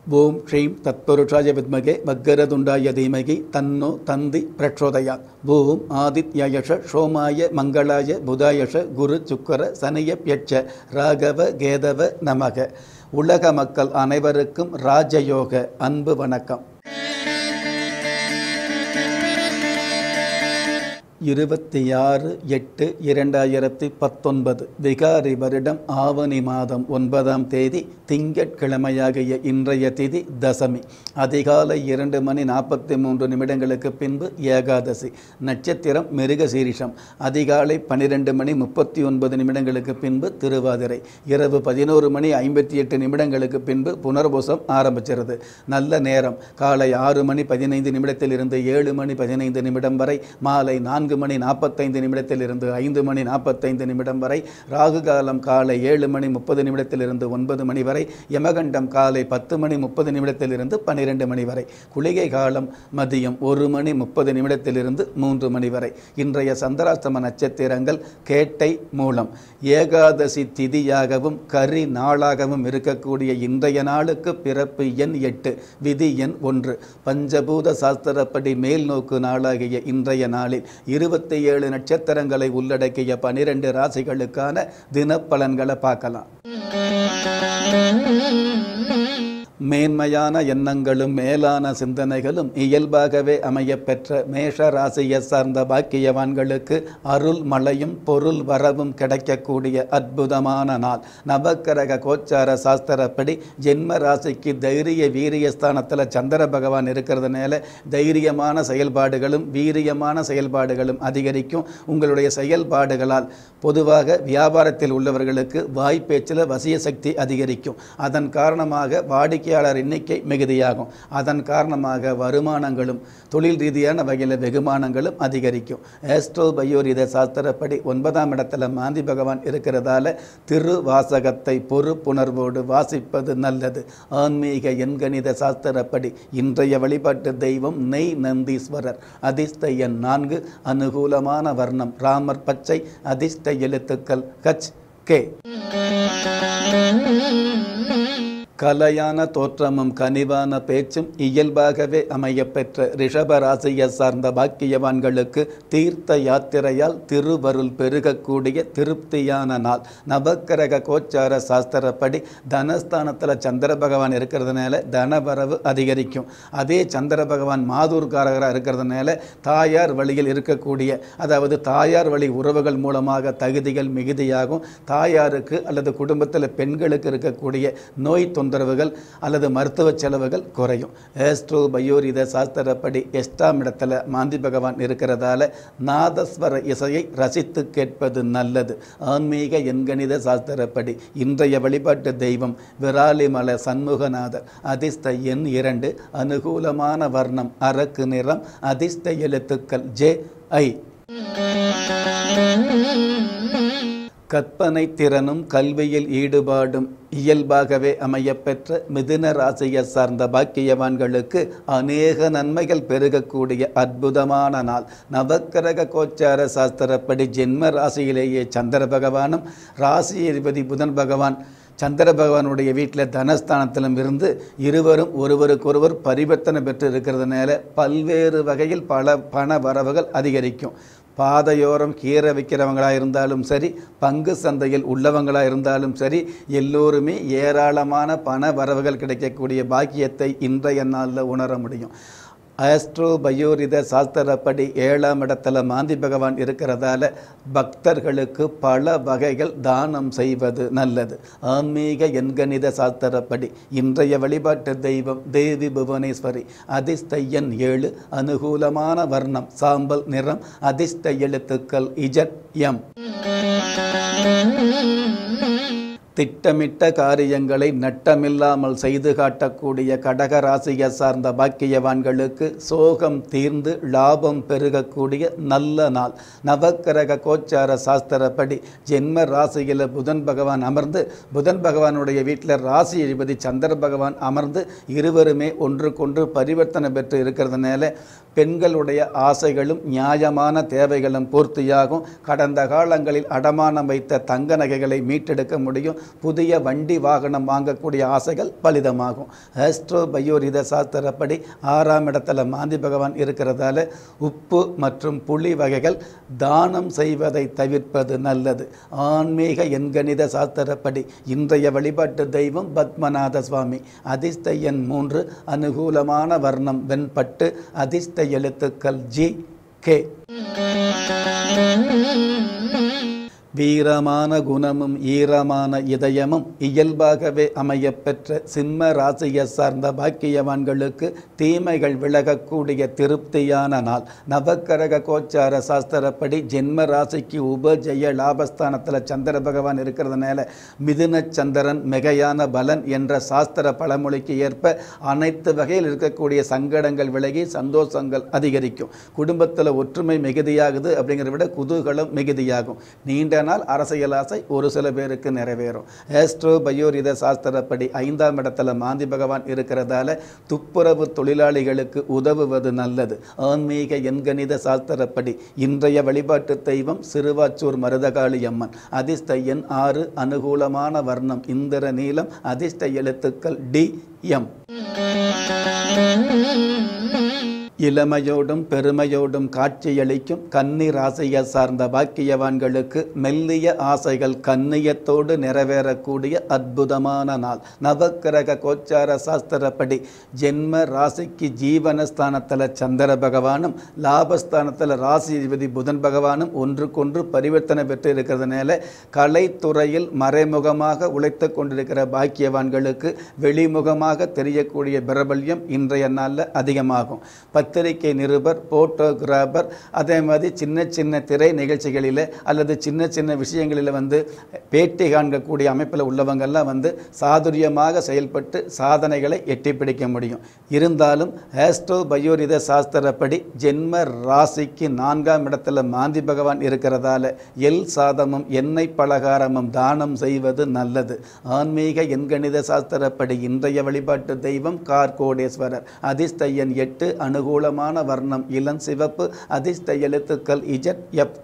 ஓம் ஸ்ரீம் தத்புருஷாய வித்மகே வக்கரதுண்டாய தீமகி தன்னோ தந்தி பிரச்சோதயாத் ஓம் ஆதித்யயஷ சோமாய மங்களாய புதாயஷ குரு சுக்கர சனியப்யட்ச ராகவ கேதவ நமக உலக மக்கள் அனைவருக்கும் ராஜயோக அன்பு வணக்கம் இருபத்தி ஆறு எட்டு இரண்டாயிரத்தி பத்தொன்பது விகாரி வருடம் ஆவணி மாதம் ஒன்பதாம் தேதி திங்கட்கிழமையாகிய இன்றைய திதி தசமி அதிகாலை இரண்டு மணி நாற்பத்தி மூன்று நிமிடங்களுக்கு பின்பு ஏகாதசி நட்சத்திரம் மிருகசீரிஷம் அதிகாலை பன்னிரெண்டு மணி முப்பத்தி ஒன்பது நிமிடங்களுக்கு பின்பு திருவாதிரை இரவு பதினோரு மணி ஐம்பத்தி எட்டு நிமிடங்களுக்கு பின்பு புனர்பூசம் ஆரம்பிச்சிருது நல்ல நேரம் காலை ஆறு மணி பதினைந்து நிமிடத்தில் இருந்து ஏழு மணி பதினைந்து நிமிடம் வரை மாலை நான்கு மணி நாற்பத்தைந்து நிமிடத்தில் இருந்து ஐந்து மணி நாற்பத்தைந்து நிமிடம் வரை ராகு காலம் காலை ஏழு மணி முப்பது நிமிடத்தில் இருந்து ஒன்பது மணி வரை யமகண்டம் காலை பத்து மணி முப்பது நிமிடத்தில் இருந்து பன்னிரெண்டு மணி வரை குளிகை காலம் மதியம் ஒரு மணி முப்பது நிமிடத்தில் இருந்து மூன்று மணி வரை இன்றைய சந்திராஷ்டம நட்சத்திரங்கள் கேட்டை மூலம் ஏகாதசி திதியாகவும் கரி நாளாகவும் இருக்கக்கூடிய இன்றைய நாளுக்கு பிறப்பு எண் எட்டு விதி எண் ஒன்று பஞ்சபூத சாஸ்திரப்படி மேல் நோக்கு நாளாகிய இன்றைய நாளில் இருபத்தி ஏழு நட்சத்திரங்களை உள்ளடக்கிய பனிரெண்டு ராசிகளுக்கான தினப்பலன்களை பார்க்கலாம் மேன்மையான எண்ணங்களும் மேலான சிந்தனைகளும் இயல்பாகவே அமையப்பெற்ற மேஷ ராசியை சார்ந்த பாக்கியவான்களுக்கு அருள் மழையும் பொருள் வரவும் கிடைக்கக்கூடிய அற்புதமான நாள் நவக்கிரக கோச்சார சாஸ்திரப்படி ஜென்ம ராசிக்கு தைரிய வீரிய ஸ்தானத்தில் சந்திர பகவான் இருக்கிறதுனால தைரியமான செயல்பாடுகளும் வீரியமான செயல்பாடுகளும் அதிகரிக்கும் உங்களுடைய செயல்பாடுகளால் பொதுவாக வியாபாரத்தில் உள்ளவர்களுக்கு வாய்ப்பேச்சில் வசிய சக்தி அதிகரிக்கும் அதன் காரணமாக வாடிக்கையாளர் எண்ணிக்கை மிகுதியாகும் அதன் காரணமாக வருமானங்களும் தொழில் ரீதியான வகையில் வெகுமானங்களும் அதிகரிக்கும் ஆஸ்ட்ரோ பயோரித சாஸ்திரப்படி ஒன்பதாம் இடத்துல மாந்தி பகவான் இருக்கிறதால திருவாசகத்தை பொறுப்புணர்வோடு வாசிப்பது நல்லது ஆன்மீக எண்கணித சாஸ்திரப்படி இன்றைய வழிபாட்டு தெய்வம் நெய் நந்தீஸ்வரர் அதிர்ஷ்ட எண் நான்கு அனுகூலமான வர்ணம் ராமர் பச்சை அதிர்ஷ்ட எழுத்துக்கள் கச் கே கலையான தோற்றமும் கனிவான பேச்சும் இயல்பாகவே அமையப்பெற்ற ரிஷப ராசியை சார்ந்த பாக்கியவான்களுக்கு தீர்த்த யாத்திரையால் திருவருள் பெருகக்கூடிய திருப்தியான நாள் நவக்கிரக கோச்சார சாஸ்திரப்படி தனஸ்தானத்தில் சந்திர பகவான் இருக்கிறதுனால தனவரவு அதிகரிக்கும் அதே சந்திர பகவான் மாதூர்காரகராக இருக்கிறதுனால தாயார் வழியில் இருக்கக்கூடிய அதாவது தாயார் வழி உறவுகள் மூலமாக தகுதிகள் மிகுதியாகும் தாயாருக்கு அல்லது குடும்பத்தில் பெண்களுக்கு இருக்கக்கூடிய நோய் தொந்தரவுகள் அல்லது மருத்துவ செலவுகள் குறையும் ஏஸ்ட்ரோ பயோரித சாஸ்திரப்படி எஸ்டாம் இடத்துல மாந்தி பகவான் இருக்கிறதால நாதஸ்வர இசையை ரசித்து கேட்பது நல்லது ஆன்மீக எண்கணித சாஸ்திரப்படி இன்றைய வழிபாட்டு தெய்வம் விராலிமல சண்முகநாதர் அதிர்ஷ்ட எண் இரண்டு அனுகூலமான வர்ணம் அரக்கு நிறம் அதிர்ஷ்ட எழுத்துக்கள் ஜே ஐ கற்பனை திறனும் கல்வியில் ஈடுபாடும் இயல்பாகவே அமையப்பெற்ற மிதுன ராசியை சார்ந்த பாக்கியவான்களுக்கு அநேக நன்மைகள் பெருகக்கூடிய அற்புதமான நாள் நவக்கிரக கோச்சார சாஸ்திரப்படி ஜென்ம ராசியிலேயே சந்திர பகவானும் ராசி அதிபதி புதன் பகவான் சந்திர பகவானுடைய வீட்டில் தனஸ்தானத்திலும் இருந்து இருவரும் ஒருவருக்கொருவர் பரிவர்த்தனை பெற்று இருக்கிறதுனால பல்வேறு வகையில் பல பண வரவுகள் அதிகரிக்கும் பாதையோரம் கீரை விற்கிறவங்களாக இருந்தாலும் சரி பங்கு சந்தையில் உள்ளவங்களாக இருந்தாலும் சரி எல்லோருமே ஏராளமான பண வரவுகள் கிடைக்கக்கூடிய பாக்கியத்தை இன்றைய நாளில் உணர முடியும் ஆஸ்ட்ரோ பயோரித சாஸ்திரப்படி ஏழாம் இடத்துல மாந்தி பகவான் இருக்கிறதால பக்தர்களுக்கு பல வகைகள் தானம் செய்வது நல்லது ஆன்மீக எண்கணித சாஸ்திரப்படி இன்றைய வழிபாட்டு தெய்வம் தேவி புவனேஸ்வரி அதிர்ஷ்ட எண் ஏழு அனுகூலமான வர்ணம் சாம்பல் நிறம் அதிர்ஷ்ட எழுத்துக்கள் இஜட் எம் திட்டமிட்ட காரியங்களை நட்டமில்லாமல் செய்து காட்டக்கூடிய கடக ராசியை சார்ந்த பாக்கியவான்களுக்கு சோகம் தீர்ந்து லாபம் பெருகக்கூடிய நல்ல நாள் நவக்கிரக கோச்சார சாஸ்திரப்படி ஜென்ம ராசியில் புதன் பகவான் அமர்ந்து புதன் பகவானுடைய வீட்டில் ராசி அதிபதி சந்திர பகவான் அமர்ந்து இருவருமே ஒன்றுக்கொன்று பரிவர்த்தனை பெற்று இருக்கிறதுனால பெண்களுடைய ஆசைகளும் நியாயமான தேவைகளும் பூர்த்தியாகும் கடந்த காலங்களில் அடமானம் வைத்த தங்க நகைகளை மீட்டெடுக்க முடியும் புதிய வண்டி வாகனம் வாங்கக்கூடிய ஆசைகள் பலிதமாகும் ஆஸ்ட்ரோ பயோரித சாஸ்திரப்படி ஆறாம் இடத்துல மாந்தி பகவான் இருக்கிறதால உப்பு மற்றும் புளி வகைகள் தானம் செய்வதை தவிர்ப்பது நல்லது ஆன்மீக எண்கணித சாஸ்திரப்படி இன்றைய வழிபாட்டு தெய்வம் பத்மநாத சுவாமி அதிர்ஷ்ட எண் மூன்று அனுகூலமான வர்ணம் வெண்பட்டு அதிர்ஷ்ட எழுத்துக்கள் ஜி கே வீரமான குணமும் ஈரமான இதயமும் இயல்பாகவே அமையப்பெற்ற சிம்ம ராசியை சார்ந்த பாக்கியவான்களுக்கு தீமைகள் விலகக்கூடிய திருப்தியான நாள் நவக்கரக கோச்சார சாஸ்திரப்படி ஜென்ம ராசிக்கு உபஜெய லாபஸ்தானத்தில் சந்திர பகவான் இருக்கிறதுனால மிதுன சந்திரன் மிகையான பலன் என்ற சாஸ்திர பழமொழிக்கு ஏற்ப அனைத்து வகையில் இருக்கக்கூடிய சங்கடங்கள் விலகி சந்தோஷங்கள் அதிகரிக்கும் குடும்பத்தில் ஒற்றுமை மிகுதியாகுது அப்படிங்கிறத விட குதூகலம் மிகுதியாகும் நீண்ட நாள் அரசியல் ஆசை ஒரு சில பேருக்கு நிறைவேறும் ஆஸ்ட்ரோ பயோரித சாஸ்திரப்படி ஐந்தாம் இடத்துல மாந்தி பகவான் இருக்கிறதால துப்புரவு தொழிலாளிகளுக்கு உதவுவது நல்லது ஆன்மீக எண்கணித சாஸ்திரப்படி இன்றைய வழிபாட்டு தெய்வம் சிறுவாச்சூர் மருதகாளி அம்மன் அதிர்ஷ்ட எண் ஆறு அனுகூலமான வர்ணம் இந்திர நீலம் அதிர்ஷ்ட எழுத்துக்கள் டி எம் இளமையோடும் பெருமையோடும் காட்சியளிக்கும் கன்னி ராசியை சார்ந்த பாக்கியவான்களுக்கு மெல்லிய ஆசைகள் கண்ணியத்தோடு நிறைவேறக்கூடிய அற்புதமான நாள் நவக்கிரக கோச்சார சாஸ்திரப்படி ஜென்ம ராசிக்கு ஜீவனஸ்தானத்தில் சந்திர பகவானும் லாபஸ்தானத்தில் ராசி அதிபதி புதன் பகவானும் ஒன்றுக்கொன்று பரிவர்த்தனை பெற்று இருக்கிறதுனால கலைத்துறையில் மறைமுகமாக உழைத்து கொண்டிருக்கிற பாக்கியவான்களுக்கு வெளிமுகமாக தெரியக்கூடிய பிரபல்யம் இன்றைய நாளில் அதிகமாகும் பத்திரிகை நிருபர் போட்டோகிராபர் அதே மாதிரி சின்ன சின்ன திரை நிகழ்ச்சிகளில் அல்லது சின்ன சின்ன விஷயங்களில் வந்து பேட்டி காண்கக்கூடிய அமைப்பில் உள்ளவங்கெல்லாம் வந்து சாதுரியமாக செயல்பட்டு சாதனைகளை எட்டி பிடிக்க முடியும் இருந்தாலும் ஆஸ்ட்ரோ பயோரித சாஸ்திரப்படி ஜென்ம ராசிக்கு நான்காம் இடத்துல மாந்தி பகவான் இருக்கிறதால எல் சாதமும் எண்ணெய் பலகாரமும் தானம் செய்வது நல்லது ஆன்மீக எண்கணித சாஸ்திரப்படி இன்றைய வழிபாட்டு தெய்வம் கார்கோடேஸ்வரர் அதிர்ஷ்ட எண் எட்டு அனுகூலமான வர்ணம் இளம் சிவப்பு அதிர்ஷ்ட எழுத்துக்கள் இஜட் எப்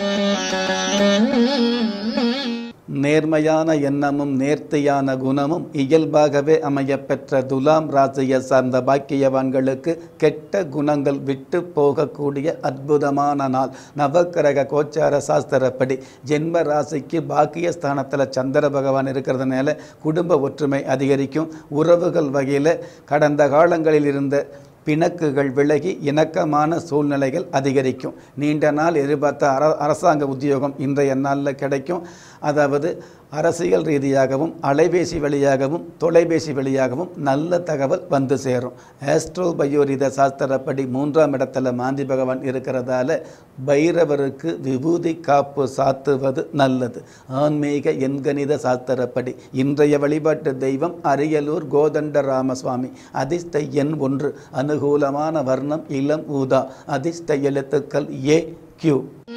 நேர்மையான எண்ணமும் நேர்த்தியான குணமும் இயல்பாகவே அமையப்பெற்ற துலாம் ராசியை சார்ந்த பாக்கியவான்களுக்கு கெட்ட குணங்கள் விட்டு போகக்கூடிய அற்புதமான நாள் நவக்கிரக கோச்சார சாஸ்திரப்படி ஜென்ம ராசிக்கு பாக்கியஸ்தானத்தில் சந்திர பகவான் இருக்கிறதுனால குடும்ப ஒற்றுமை அதிகரிக்கும் உறவுகள் வகையில் கடந்த காலங்களில் இருந்த பிணக்குகள் விலகி இணக்கமான சூழ்நிலைகள் அதிகரிக்கும் நீண்ட நாள் எதிர்பார்த்த அர அரசாங்க உத்தியோகம் இன்றைய நாளில் கிடைக்கும் அதாவது அரசியல் ரீதியாகவும் அலைபேசி வழியாகவும் தொலைபேசி வழியாகவும் நல்ல தகவல் வந்து சேரும் ஆஸ்ட்ரோ பயோரித சாஸ்திரப்படி மூன்றாம் இடத்துல மாந்தி பகவான் இருக்கிறதால பைரவருக்கு விபூதி காப்பு சாத்துவது நல்லது ஆன்மீக எண்கணித சாஸ்திரப்படி இன்றைய வழிபாட்டு தெய்வம் அரியலூர் கோதண்ட ராமசுவாமி அதிர்ஷ்ட எண் ஒன்று அனுகூலமான வர்ணம் இளம் ஊதா அதிர்ஷ்ட எழுத்துக்கள் ஏ கியூ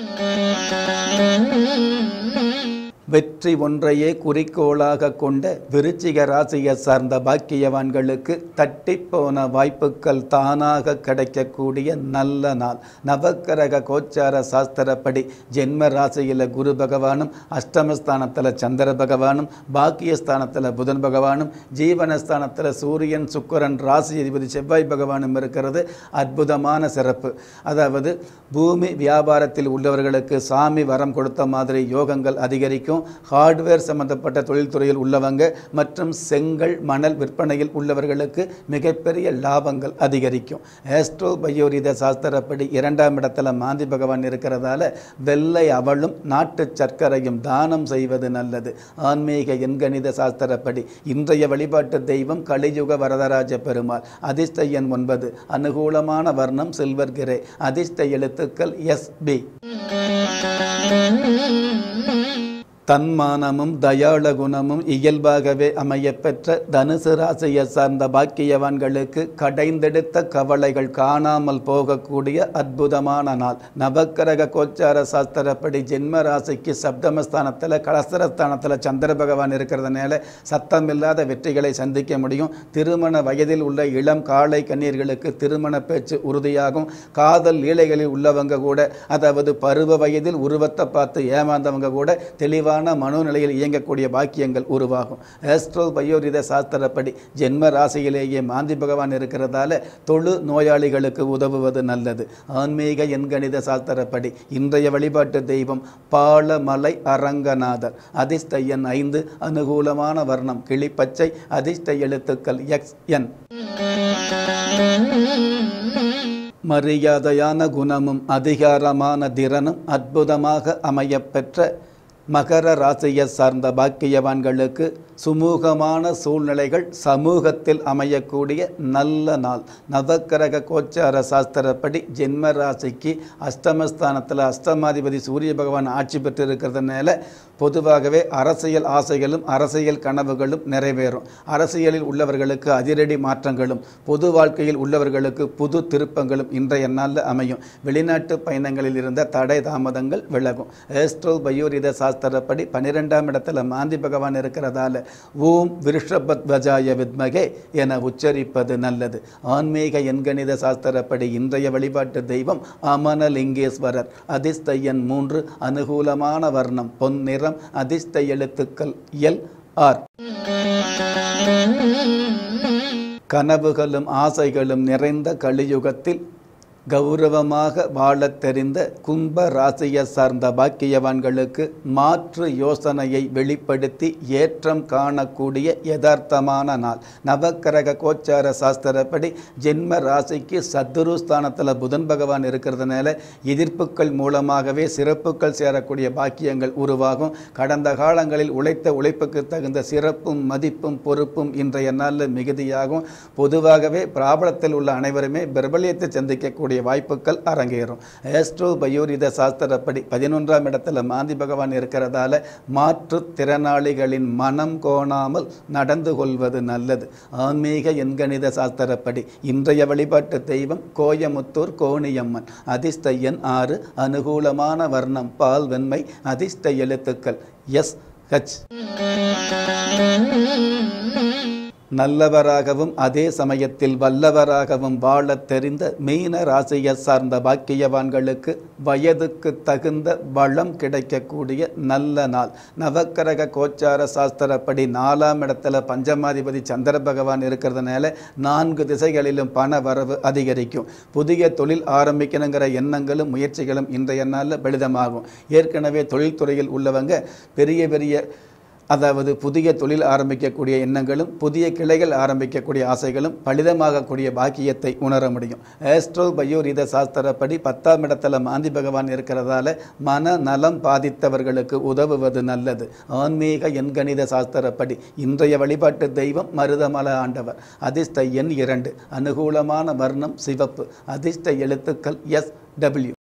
வெற்றி ஒன்றையே குறிக்கோளாக கொண்ட விருச்சிக ராசியை சார்ந்த பாக்கியவான்களுக்கு தட்டிப்போன வாய்ப்புகள் தானாக கிடைக்கக்கூடிய நல்ல நாள் நவக்கிரக கோச்சார சாஸ்திரப்படி ஜென்ம ராசியில் குரு பகவானும் அஷ்டமஸ்தானத்தில் சந்திர பகவானும் பாக்கியஸ்தானத்தில் புதன் பகவானும் ஜீவனஸ்தானத்தில் சூரியன் சுக்கரன் ராசி அதிபதி செவ்வாய் பகவானும் இருக்கிறது அற்புதமான சிறப்பு அதாவது பூமி வியாபாரத்தில் உள்ளவர்களுக்கு சாமி வரம் கொடுத்த மாதிரி யோகங்கள் அதிகரிக்கும் ஹார்ட்வேர் சம்பந்தப்பட்ட தொழில்துறையில் உள்ளவங்க மற்றும் செங்கல் மணல் விற்பனையில் உள்ளவர்களுக்கு மிகப்பெரிய லாபங்கள் அதிகரிக்கும் ஆஸ்ட்ரோ பயோரித சாஸ்திரப்படி இரண்டாம் இடத்துல மாந்தி பகவான் இருக்கிறதால வெள்ளை அவளும் நாட்டு சர்க்கரையும் தானம் செய்வது நல்லது ஆன்மீக எண்கணித சாஸ்திரப்படி இன்றைய வழிபாட்டு தெய்வம் கலியுக வரதராஜ பெருமாள் அதிர்ஷ்ட எண் ஒன்பது அனுகூலமான வர்ணம் சில்வர் கிரே அதிர்ஷ்ட எழுத்துக்கள் எஸ் பி தன்மானமும் தயாள குணமும் இயல்பாகவே அமையப்பெற்ற தனுசு ராசியை சார்ந்த பாக்கியவான்களுக்கு கடைந்தெடுத்த கவலைகள் காணாமல் போகக்கூடிய அற்புதமான நாள் நவக்கிரக கோச்சார சாஸ்திரப்படி ஜென்ம ராசிக்கு சப்தமஸ்தானத்தில் கலசரஸ்தானத்தில் சந்திர பகவான் இருக்கிறதுனால சத்தமில்லாத வெற்றிகளை சந்திக்க முடியும் திருமண வயதில் உள்ள இளம் காளை கண்ணீர்களுக்கு திருமண பேச்சு உறுதியாகும் காதல் லீலைகளில் உள்ளவங்க கூட அதாவது பருவ வயதில் உருவத்தை பார்த்து ஏமாந்தவங்க கூட தெளிவாக தெளிவான மனோநிலையில் இயங்கக்கூடிய பாக்கியங்கள் உருவாகும் ஆஸ்ட்ரோ பயோரித சாஸ்திரப்படி ஜென்ம ராசியிலேயே மாந்தி பகவான் இருக்கிறதால தொழு நோயாளிகளுக்கு உதவுவது நல்லது ஆன்மீக எண்கணித சாஸ்திரப்படி இன்றைய வழிபாட்டு தெய்வம் பாலமலை அரங்கநாதர் அதிர்ஷ்ட எண் ஐந்து அனுகூலமான வர்ணம் கிளிப்பச்சை அதிர்ஷ்ட எழுத்துக்கள் எக்ஸ் என் மரியாதையான குணமும் அதிகாரமான திறனும் அற்புதமாக அமையப்பெற்ற மகர ராசியை சார்ந்த பாக்கியவான்களுக்கு சுமூகமான சூழ்நிலைகள் சமூகத்தில் அமையக்கூடிய நல்ல நாள் நவக்கிரக கோச்சார சாஸ்திரப்படி ஜென்ம ராசிக்கு அஷ்டமஸ்தானத்தில் அஷ்டமாதிபதி சூரிய பகவான் ஆட்சி பெற்று இருக்கிறதுனால பொதுவாகவே அரசியல் ஆசைகளும் அரசியல் கனவுகளும் நிறைவேறும் அரசியலில் உள்ளவர்களுக்கு அதிரடி மாற்றங்களும் பொது வாழ்க்கையில் உள்ளவர்களுக்கு புது திருப்பங்களும் இன்றைய நாளில் அமையும் வெளிநாட்டு பயணங்களில் இருந்த தடை தாமதங்கள் விலகும் ஏஸ்ட்ரோ பயோரித சாஸ்திரப்படி பன்னிரெண்டாம் இடத்துல மாந்தி பகவான் இருக்கிறதால ஓம் விருஷபத்வஜாய வித்மகே என உச்சரிப்பது நல்லது ஆன்மீக எண்கணித சாஸ்திரப்படி இன்றைய வழிபாட்டு தெய்வம் அமனலிங்கேஸ்வரர் அதிர்ஷ்ட எண் மூன்று அனுகூலமான வர்ணம் பொன் நிறம் அதிர்ஷ்ட எழுத்துக்கள் எல் ஆர் கனவுகளும் ஆசைகளும் நிறைந்த கலியுகத்தில் கௌரவமாக வாழத் தெரிந்த கும்ப ராசியை சார்ந்த பாக்கியவான்களுக்கு மாற்று யோசனையை வெளிப்படுத்தி ஏற்றம் காணக்கூடிய யதார்த்தமான நாள் நவக்கிரக கோச்சார சாஸ்திரப்படி ஜென்ம ராசிக்கு சத்துரு ஸ்தானத்தில் புதன் பகவான் இருக்கிறதுனால எதிர்ப்புகள் மூலமாகவே சிறப்புகள் சேரக்கூடிய பாக்கியங்கள் உருவாகும் கடந்த காலங்களில் உழைத்த உழைப்புக்கு தகுந்த சிறப்பும் மதிப்பும் பொறுப்பும் இன்றைய நாளில் மிகுதியாகும் பொதுவாகவே பிராபலத்தில் உள்ள அனைவருமே பிரபலியத்தை சந்திக்கக்கூடிய வரக்கூடிய வாய்ப்புகள் அரங்கேறும் ஏஸ்ட்ரோ பயோரித சாஸ்திரப்படி பதினொன்றாம் இடத்துல மாந்தி பகவான் இருக்கிறதால மாற்றுத்திறனாளிகளின் மனம் கோணாமல் நடந்து கொள்வது நல்லது ஆன்மீக எண்கணித சாஸ்திரப்படி இன்றைய வழிபாட்டு தெய்வம் கோயமுத்தூர் கோணியம்மன் அதிர்ஷ்ட எண் ஆறு அனுகூலமான வர்ணம் பால் வெண்மை அதிர்ஷ்ட எழுத்துக்கள் எஸ் ஹச் நல்லவராகவும் அதே சமயத்தில் வல்லவராகவும் வாழத் தெரிந்த மீன ராசியை சார்ந்த பாக்கியவான்களுக்கு வயதுக்கு தகுந்த வளம் கிடைக்கக்கூடிய நல்ல நாள் நவக்கிரக கோச்சார சாஸ்திரப்படி நாலாம் இடத்துல பஞ்சமாதிபதி சந்திர பகவான் இருக்கிறதுனால நான்கு திசைகளிலும் பண வரவு அதிகரிக்கும் புதிய தொழில் ஆரம்பிக்கணுங்கிற எண்ணங்களும் முயற்சிகளும் இன்றைய நாளில் பலிதமாகும் ஏற்கனவே தொழில்துறையில் உள்ளவங்க பெரிய பெரிய அதாவது புதிய தொழில் ஆரம்பிக்கக்கூடிய எண்ணங்களும் புதிய கிளைகள் ஆரம்பிக்கக்கூடிய ஆசைகளும் பலிதமாகக்கூடிய பாக்கியத்தை உணர முடியும் ஆஸ்ட்ரோ பயோரித சாஸ்திரப்படி பத்தாம் இடத்துல மாந்தி பகவான் இருக்கிறதால மன நலம் பாதித்தவர்களுக்கு உதவுவது நல்லது ஆன்மீக எண்கணித சாஸ்திரப்படி இன்றைய வழிபாட்டு தெய்வம் மருதமல ஆண்டவர் அதிர்ஷ்ட எண் இரண்டு அனுகூலமான வர்ணம் சிவப்பு அதிர்ஷ்ட எழுத்துக்கள் எஸ் டபிள்யூ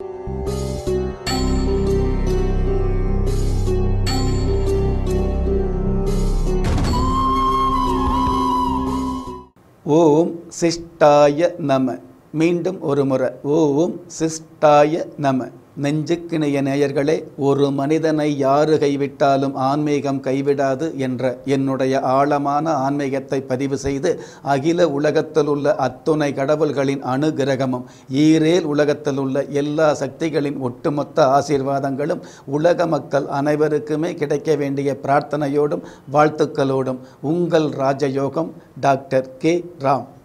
ஓம் சிஷ்டாய நம மீண்டும் ஒரு முறை ஓம் சிஷ்டாய நம நெஞ்சுக்கிணைய நேயர்களே ஒரு மனிதனை யாரு கைவிட்டாலும் ஆன்மீகம் கைவிடாது என்ற என்னுடைய ஆழமான ஆன்மீகத்தை பதிவு செய்து அகில உலகத்தில் உள்ள அத்துணை கடவுள்களின் அனுகிரகமும் ஈரேல் உலகத்தில் உள்ள எல்லா சக்திகளின் ஒட்டுமொத்த ஆசீர்வாதங்களும் உலக மக்கள் அனைவருக்குமே கிடைக்க வேண்டிய பிரார்த்தனையோடும் வாழ்த்துக்களோடும் உங்கள் ராஜயோகம் டாக்டர் கே ராம்